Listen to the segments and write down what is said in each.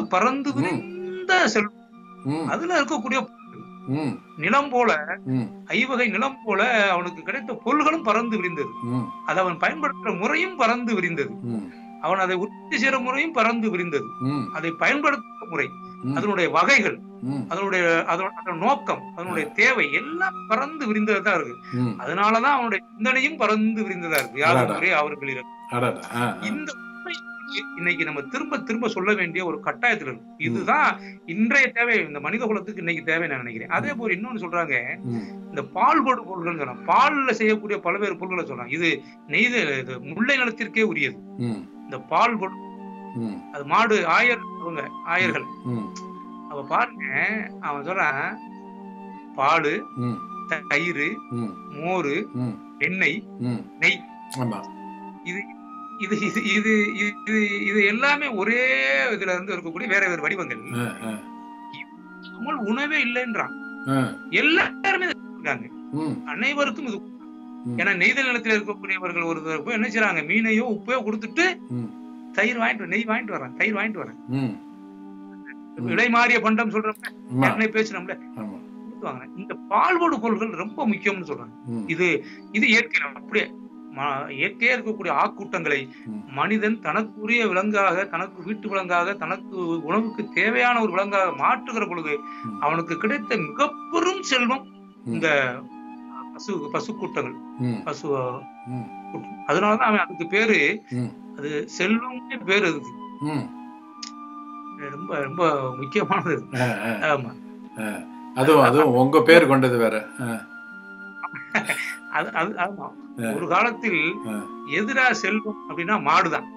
பறந்து விரிந்த செல்வம் ம் அதுல இருக்கக்கூடிய ம் நிலம் போல ம் ஐவகை நிலம் போல அவனுக்கு கிடைத்த பொருள்களும் பறந்து விரிந்தது ம் அதை அவன் பயன்படுத்துற முறையும் பறந்து விரிந்தது ம் அவன் அதை உற்பத்தி செய்யற முறையும் பறந்து விரிந்தது ம் அதை பயன்படுத்துற முறை ம். அதனுடைய வகைகள் ம் அதனுடைய அதனோட அதனோட நோக்கம் அதனுடைய தேவை எல்லாம் பறந்து விரிந்ததா இருக்கு ம் அதனாலதான் அவனுடைய சிந்தனையும் பறந்து விரிந்ததா இருக்கு யாரும் அடடா. ஒரே அவர்களில் அடடா ஆ ஆ. இந்த உண்மை இன்னைக்கு நம்ம திரும்ப திரும்ப சொல்ல வேண்டிய ஒரு கட்டாயத்துல இருக்கு இதுதான் இன்றைய தேவை இந்த மனித குலத்துக்கு இன்னைக்கு தேவை நான் நினைக்கிறேன் அதே போல இன்னொன்னு சொல்றாங்க ம் இந்த பால் போடு பொருள்கள் சொல்றாங்க பால்ல செய்யக்கூடிய பல்வேறு பொருட்களை சொல்றாங்க இது நெய்த இது முல்லை நிலத்திற்கே உரியது ம் இந்த பால் பொடு ம் அது மாடு ஆயர் அவங்க ஆயர்கள் ம் அவ பாருங்க அவன் சொல்றான் பால் ம் தயிர் ம் மோர் ம் எண்ணெய் ம் நெய் ஆமா இது இது இது இது இது இது எல்லாமே ஒரே இதுல இருந்து இருக்கக்கூடிய வேற வேற வடிவங்கள் ஆ ஆ தமிழ் உணவே இல்லைன்றான் ஆ எல்லாருமே இதை இருக்காங்க ம் அனைவருக்கும் இது ம். ஏன்னா நெய்தல் நிலத்தில் இருக்கக்கூடியவர்கள் ஒரு தடவை போய் என்ன செய்றாங்க மீனையோ உப்பையோ கொடுத்துட்டு ம் தயிர் வாங்கிட்டு வர- நெய் வாங்கிட்டு வரேன் தயிர் வாங்கிட்டு வரேன் ம் ம். விலை மாறிய பண்டம் சொல்றோம்ல ஆமா ஏற்கனவே பேசுறோம்ல ஆமா கொடுத்து வாங்குறேன் இந்த பால்வோடு பொருள்கள் ரொம்ப முக்கியம்னு சொல்றாங்க ம் இது இது இயற்கை அப்படியே ம- இயற்கையா இருக்கக்கூடிய ஆக்கூட்டங்களை ம். மனிதன் தனக்குரிய விலங்காக தனக்கு வீட்டு விலங்காக தனக்கு உணவுக்கு தேவையான ஒரு விலங்காக மாற்றுகிற பொழுது ம். அவனுக்கு கிடைத்த மிக பெரும் செல்வம் ம். இந்த பசு பசு கூட்டங்கள் ம் பசு ம் கூட்டம் அதனாலதான் அவன் அதுக்கு பேரு ம். அது செல்வம்னே பேரு அதுக்கு ம் ரொம்ப ரொம்ப முக்கியமானது அது. ஆ ஆ ஆமா அதுவும் அதுவும் உங்க பேர் கொண்டது வேற ஆ அது அது ஆமா ஆ. ஒரு காலத்தில் ஆ. எதிரா செல்வம் அப்படின்னா மாடுதான்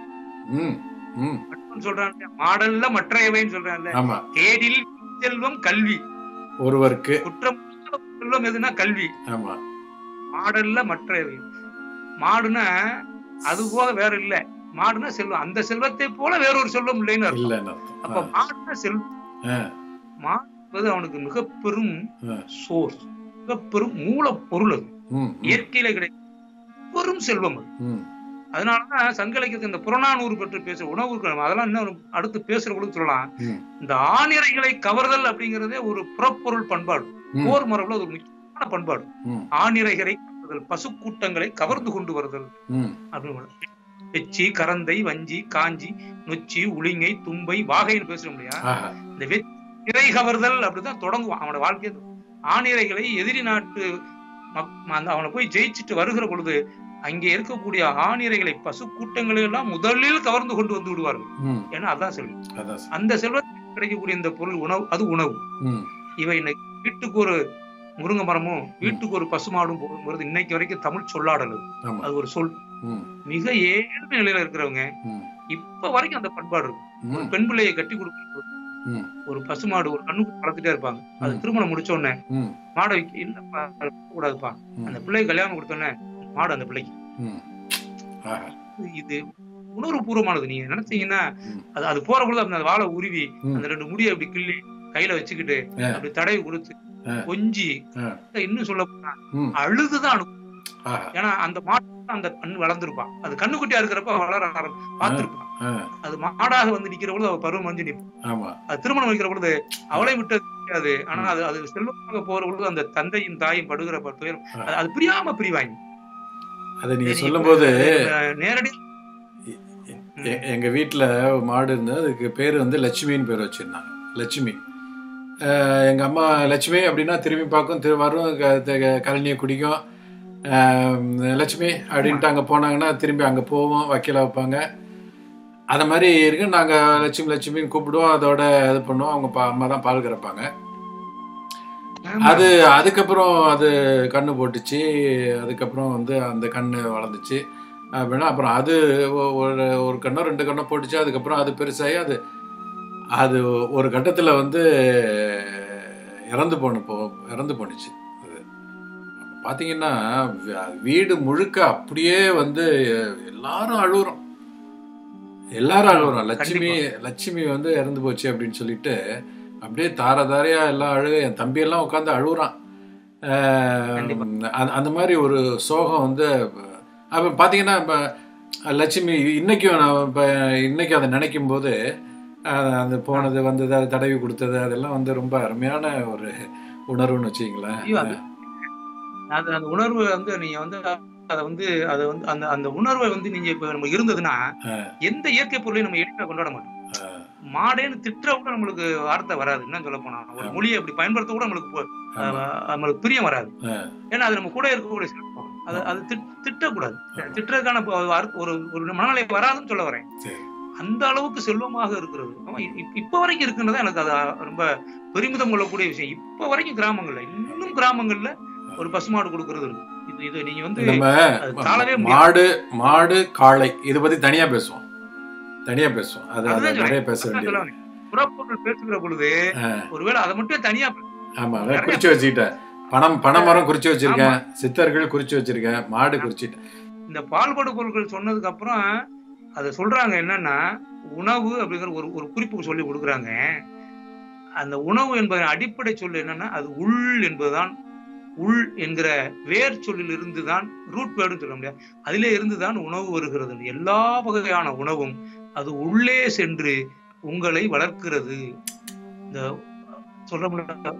ம் ம் மட்டும் சொல்றாங்க மாடல்ல மற்றையவைன்னு சொல்றாங்கல்ல ஆமா கேடில் செல்வம் கல்வி ஒருவருக்கு குற்றம் செல்வம் எதுனா கல்வி ஆமா மாடல்ல மற்றையவை மாடுனா அது போக வேற இல்ல மாடுனா செல்வம் அந்த செல்வத்தை போல வேறொரு செல்வம் இல்லைன்னு அர்த்தம். இல்லைன்னு அப்ப அர்த்தம் மாடுனா செல்வம் ஆ. மாடு என்பது அவனுக்கு மிக பெரும் ஆ. சோர்ஸ் மிக பெரும் மூல பொருள் அது ம் ம், இயற்கையில கிடைக்கும் பெரும் செல்வம் அது ம் அதனாலதான் சங்க இலக்கியத்துல இந்த புறநானூறு பற்றி பேசுற உணவுகள் அதெல்லாம் இன்னும் அடுத்து பேசுற பொழுது சொல்லலாம் ம். இந்த ஆணிரைகளை கவர்தல் அப்படிங்கறதே ஒரு புறப்பொருள் பண்பாடு ம். போர் மரபுல அது ஒரு முக்கியமான பண்பாடு ம் ஆணிரைகளை கவர்தல் பசுக்கூட்டங்களை கவர்ந்து கொண்டு வருதல் ம் அப்படின்னு வெச்சி கரந்தை வஞ்சி காஞ்சி நொச்சி உளிங்கை தும்பை வாகைன்னு பேசுறோம் இல்லையா ஆஹா இந்த வெ- இறை கவர்தல் அப்படிதான் தொடங்குவான் அவனோட வாழ்க்கை ஆணிரைகளை எதிரி நாட்டு மக்- அந்த அவனை போய் ஜெயிச்சுட்டு வருகிற பொழுது அங்கே இருக்கக்கூடிய ஆணிரைகளை பசு கூட்டங்களை எல்லாம் முதலில் கவர்ந்து கொண்டு வந்து விடுவார்கள் ம் ஏன்னா அதான் செல்வம் அதான் சரி. அந்த செல்வத்தில் கிடைக்கக்கூடிய இந்த பொருள் உணவு அது உணவு ம் இவை இன்னைக்கு வீட்டுக்கு ஒரு முருங்கை மரமும் வீட்டுக்கு ஒரு பசுமாடும் போகும்போது இன்னைக்கு வரைக்கும் தமிழ் சொல்லாடல் அது. ஆமா அது ஒரு சொல் ம் மிக ஏழ்மை நிலையில இருக்கிறவங்க ம் இப்ப வரைக்கும் அந்த பண்பாடு இருக்கு ஒரு ம் பெண் பிள்ளையை கட்டி கொடுக்கும் ம் ஒரு பசுமாடு ஒரு கண்ணுக்கு வளர்த்துட்டே இருப்பாங்க அது ம். திருமணம் முடிச்ச உடனே ம் மாடை வைக்க இல்லப்பா அது கூடாதுப்பா ம். அந்த பிள்ளைக்கு கல்யாணம் கொடுத்த உடனே மாடு அந்த பிள்ளைக்கு ம் ஆஹா இது உணர்வு பூர்வமானது நீங்க நினைச்சீங்கன்னா ம். அது அது போற பொழுது அந்த வாழை உருவி ம். அந்த ரெண்டு முடியை அப்படி கிள்ளி கையில வச்சுக்கிட்டு ஆ. அப்படி தடவி கொடுத்து ஆ. கொஞ்சி ஆ. இன்னும் சொல்ல போனா ம் அழுதுதான் அனுப்பும் ஆஹா ஏன்னா அந்த மாட்டு அந்த கண்ணு வளர்ந்துருப்பான் அது கண்ணுக்குட்டியா இருக்கிறப்ப வளர ஆரம்~ பார்த்திருப்பான் ஆ அது மாடாக வந்து நிக்கிற பொழுது அவ பருவம் வந்து நிற்பான் ஆமா அது திருமணம் வைக்கிற பொழுது அவளை விட்டு அது தெரியாது ஆனா அது அது செல்வமாக போற பொழுது அந்த தந்தையும் தாயும் படுகிற ப- துயரம் ஆ. அது- அது பிரியாம பிரிவாங்க அதை நீங்க சொல்லும்போது நேரடி எ- எங்க வீட்டில் மாடு இருந்தது அதுக்கு பேர் வந்து லட்சுமின்னு பேர் வச்சிருந்தாங்க லட்சுமி அஹ் எங்க அம்மா லட்சுமி அப்படின்னா திரும்பி பார்க்கும் திரு வரும் க- த- கழனியை குடிக்கும் அஹ் லட்சுமி அப்படின்ட்டு அங்கே போனாங்கன்னா திரும்பி அங்கே போவோம் வைக்கல வைப்பாங்க அந்த மாதிரி இருக்கு நாங்கள் லட்சுமி லட்சுமின்னு கூப்பிடுவோம் அதோட இது பண்ணுவோம் அவங்க பா அம்மா தான் பால் கறப்பாங்க ஆமா. அது அதுக்கப்புறம் அது கண்ணு போட்டுச்சு அதுக்கப்புறம் வந்து அந்த கண்ணு வளர்ந்துச்சு அப்படின்னா அப்புறம் அது ஒ- ஒரு ஒரு கண்ணோ ரெண்டு கண்ணோ போட்டுச்சு அதுக்கப்புறம் அது பெருசாகி அது அது ஒரு கட்டத்தில் வந்து இறந்து போன போ இறந்து போணுச்சு அது பார்த்தீங்கன்னா வி- வீடு முழுக்க அப்படியே வந்து எல்லாரும் அழுகுறோம் எல்லாரும் அழுகுறோம் லட்சுமி லட்சுமி வந்து இறந்து போச்சு அப்படின்னு சொல்லிட்டு அப்படியே தார தாரையா எல்லாம் அழுக என் தம்பி எல்லாம் உட்காந்து அழுகுறான் அஹ் கண்டிப்பா. அந்த- அந்த மாதிரி ஒரு சோகம் வந்து அப்போ பார்த்தீங்கன்னா இப்போ லட்சுமி இன்னைக்கும் நான் இப்போ இன்னைக்கு அதை நினைக்கும் போது அஹ் அந்த போனது வந்தது அது தடவி கொடுத்தது அதெல்லாம் வந்து ரொம்ப அருமையான ஒரு உணர்வுன்னு வச்சுங்களேன் ஐயோ, அது அது அந்த உணர்வு வந்து நீங்க வந்து அதை வந்து அதை வந்து அந்த அந்த உணர்வை வந்து நீங்க இப்ப நம்ம இருந்ததுன்னா எந்த இயற்கை பொருளையும் நம்ம எளிமையா கொண்டாட மாட்டோம் மாடேன்னு திட்டுற கூட நம்மளுக்கு வார்த்தை வராது என்ன சொல்ல போனா ஒரு ஆமா. மொழியை அப்படி பயன்படுத்த கூட நம்மளுக்கு போ- ஆமா. அஹ் நம்மளுக்கு பிரியம் வராது ஆ. ஏன்னா அது நம்ம கூட இருக்கக்கூடிய சிறப்பு அது அது திட்- திட்டக்கூடாது ஆமா. திட்டுறதுக்கான ப- அர்த்த- ஒரு ஒரு மனநிலை வராதுன்னு சொல்ல வரேன் சரி. அந்த அளவுக்கு செல்வமாக இருக்கிறது ஆமா, இ- இப்ப வரைக்கும் இருக்குன்றதா எனக்கு அது ரொம்ப பெருமிதம் கொள்ளக்கூடிய விஷயம் இப்ப வரைக்கும் கிராமங்கள்ல இன்னும் கிராமங்கள்ல ஒரு பசுமாடு கொடுக்கறது இருக்கு இது இது நீங்க வந்து நம்ம அது தாழவே முடியாது மாடு மாடு காளை இதை பத்தி தனியா பேசுவோம் தனியா பேசுவோம் அது அது அதுதான் நிறைய பேச அதான் வேண்டியது சொல்ல வரேன். புறப்பொருள் பேசுகிற பொழுது ஆ. ஒருவேளை அதை மட்டும் தனியா ஆமா நிறைய அதான் குறிச்சு வச்சுக்கிட்டேன் பணம் பனைமரம் குறிச்சு வச்சிருக்கேன் சித்தர்கள் குறிச்சு வச்சிருக்கேன் மாடு குறிச்சிட்டேன் இந்த பால்படு பொருட்கள் சொன்னதுக்கு அப்புறம் அதை சொல்றாங்க என்னன்னா உணவு அப்படிங்கிற ஒரு ஒரு குறிப்பு சொல்லி கொடுக்குறாங்க அந்த உணவு என்பதன் அடிப்படை சொல் என்னன்னா அது உள் என்பதுதான் உள் என்கிற வேர் சொல்லில் இருந்துதான் ரூட் வேர்டுன்னு சொல்ல முடியாது அதிலே இருந்துதான் உணவு வருகிறது எல்லா வகையான உணவும் அது உள்ளே சென்று உங்களை வளர்க்கிறது இந்த சொல்ல முடியாது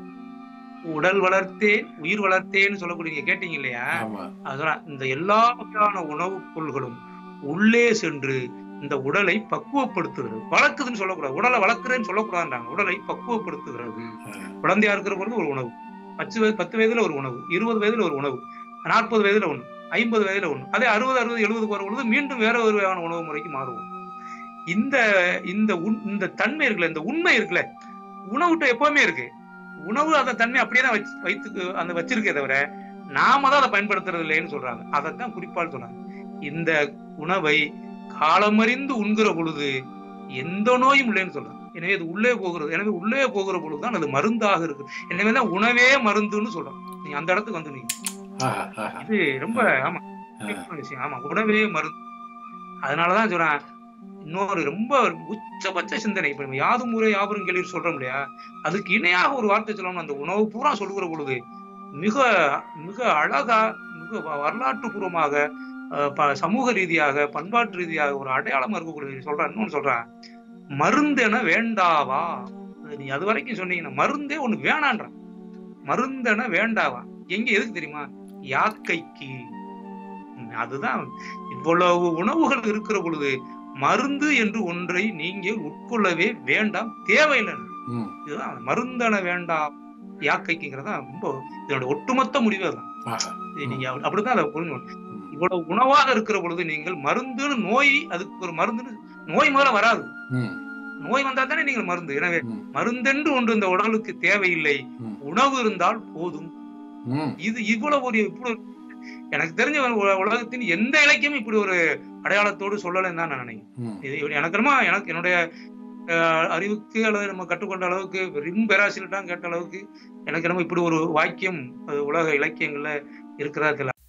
உடல் வளர்த்தேன் உயிர் வளர்த்தேன்னு சொல்லக்கூடிய நீங்க கேட்டீங்க இல்லையா ஆமா அதெல்லாம் இந்த எல்லா வகையான உணவுப் பொருள்களும் உள்ளே சென்று இந்த உடலை பக்குவப்படுத்துகிறது வளர்க்குதுன்னு சொல்லக்கூடாது உடலை வளர்க்குறேன்னு சொல்லக்கூடாதுன்றாங்க உடலை பக்குவப்படுத்துகிறது குழந்தையா இருக்கிற பொழுது ஒரு உணவு பத்து வயது பத்து வயதுல ஒரு உணவு இருபது வயதுல ஒரு உணவு நாற்பது வயதுல ஒண்ணு ஐம்பது வயதுல ஒண்ணு அதே அறுபது அறுபது எழுபதுக்கு வரும் பொழுது மீண்டும் வேற ஒரு வகையான உணவு முறைக்கு மாறுவோம் இந்த இந்த உண்- இந்த தன்மை இருக்குல்ல இந்த உண்மை இருக்குல்ல உணவுட்ட எப்பவுமே இருக்கு உணவு அந்த தன்மை அப்படியே தான் வச்சு வைத்து அந்த வச்சிருக்கே தவிர நாம தான் அதை பயன்படுத்துறது இல்லைன்னு சொல்றாங்க அதைத்தான் குறிப்பால் சொன்னாங்க இந்த உணவை காலமறிந்து உண்கிற பொழுது எந்த நோயும் இல்லைன்னு சொல்றாங்க எனவே அது உள்ளே போகிறது எனவே உள்ளே போகிற பொழுதுதான் அது மருந்தாக இருக்கு எனவே தான் உணவே மருந்துன்னு சொல்றோம் நீங்க அந்த இடத்துக்கு வந்து நீங்க ஆஹா, ஆஹா. இது ரொம்ப ஆமா முக்கியமான விஷயம் ஆமா உணவே மருந்து அதனாலதான் சொல்றேன் இன்னொரு ரொம்ப உச்சபட்ச சிந்தனை இப்ப நம்ம யாதும் ஊரே யாவரும் கேள்வி சொல்றோம் இல்லையா அதுக்கு இணையாக ஒரு வார்த்தை சொல்லணும் அந்த உணவு பூரா சொல்லுகிற பொழுது மிக மிக அழகா மிக வ- வரலாற்று பூர்வமாக அஹ், ப- சமூக ரீதியாக பண்பாட்டு ரீதியாக ஒரு அடையாளமா இருக்கக்கூடிய சொல்றேன் இன்னொன்னு சொல்றேன் மருந்தென வேண்டாவா அது நீ அது வரைக்கும் சொன்னீங்கன்னா மருந்தே ஒண்ணு வேணான்ற மருந்தென வேண்டாவா எங்க எதுக்கு தெரியுமா யாக்கைக்கு ம், அதுதான் இவ்வளவு உணவுகள் இருக்கிற பொழுது மருந்து என்று ஒன்றை நீங்கள் உட்கொள்ளவே வேண்டாம் தேவையில்லை ம். இதுதான் மருந்தென வேண்டாம் யாக்கைக்குங்கிறதா ரொம்ப இதோட ஒட்டுமொத்த முடிவே தான் ஆஹா. இது நீங்க அப்படி- அப்படிதான் அதை புரிஞ்சுக்கணும் ம். இவ்வளவு உணவாக இருக்கிற பொழுது நீங்கள் மருந்துன்னு நோய் அதுக்கு ஒரு மருந்துன்னு நோய் முதல்ல வராது ம். நோய் வந்தா தானே நீங்கள் மருந்து எனவே ம். மருந்தென்று ஒன்று இந்த உடலுக்கு தேவையில்லை ம். உணவு இருந்தால் போதும் ம். இது இவ்வளவு ஒரு இப்படி ஒரு- எனக்கு தெரிஞ்ச ஒரு உல- உலகத்தின் எந்த இலக்கியமும் இப்படி ஒரு அடையாளத்தோடு சொல்லலைன்னு தான் நான் நினைக்கிறேன் ம். இது எனக்கு என்னமோ எனக்கு என்னுடைய அஹ், அறிவுக்கு அல்லது நம்ம கற்றுக்கொண்ட அளவுக்கு ரிம் பேராசிரியர்தான் கேட்ட அளவுக்கு எனக்கு என்னமோ இப்படி ஒரு வாக்கியம் அது உலக இலக்கியங்கள்ல இருக்கிறதா தெரியல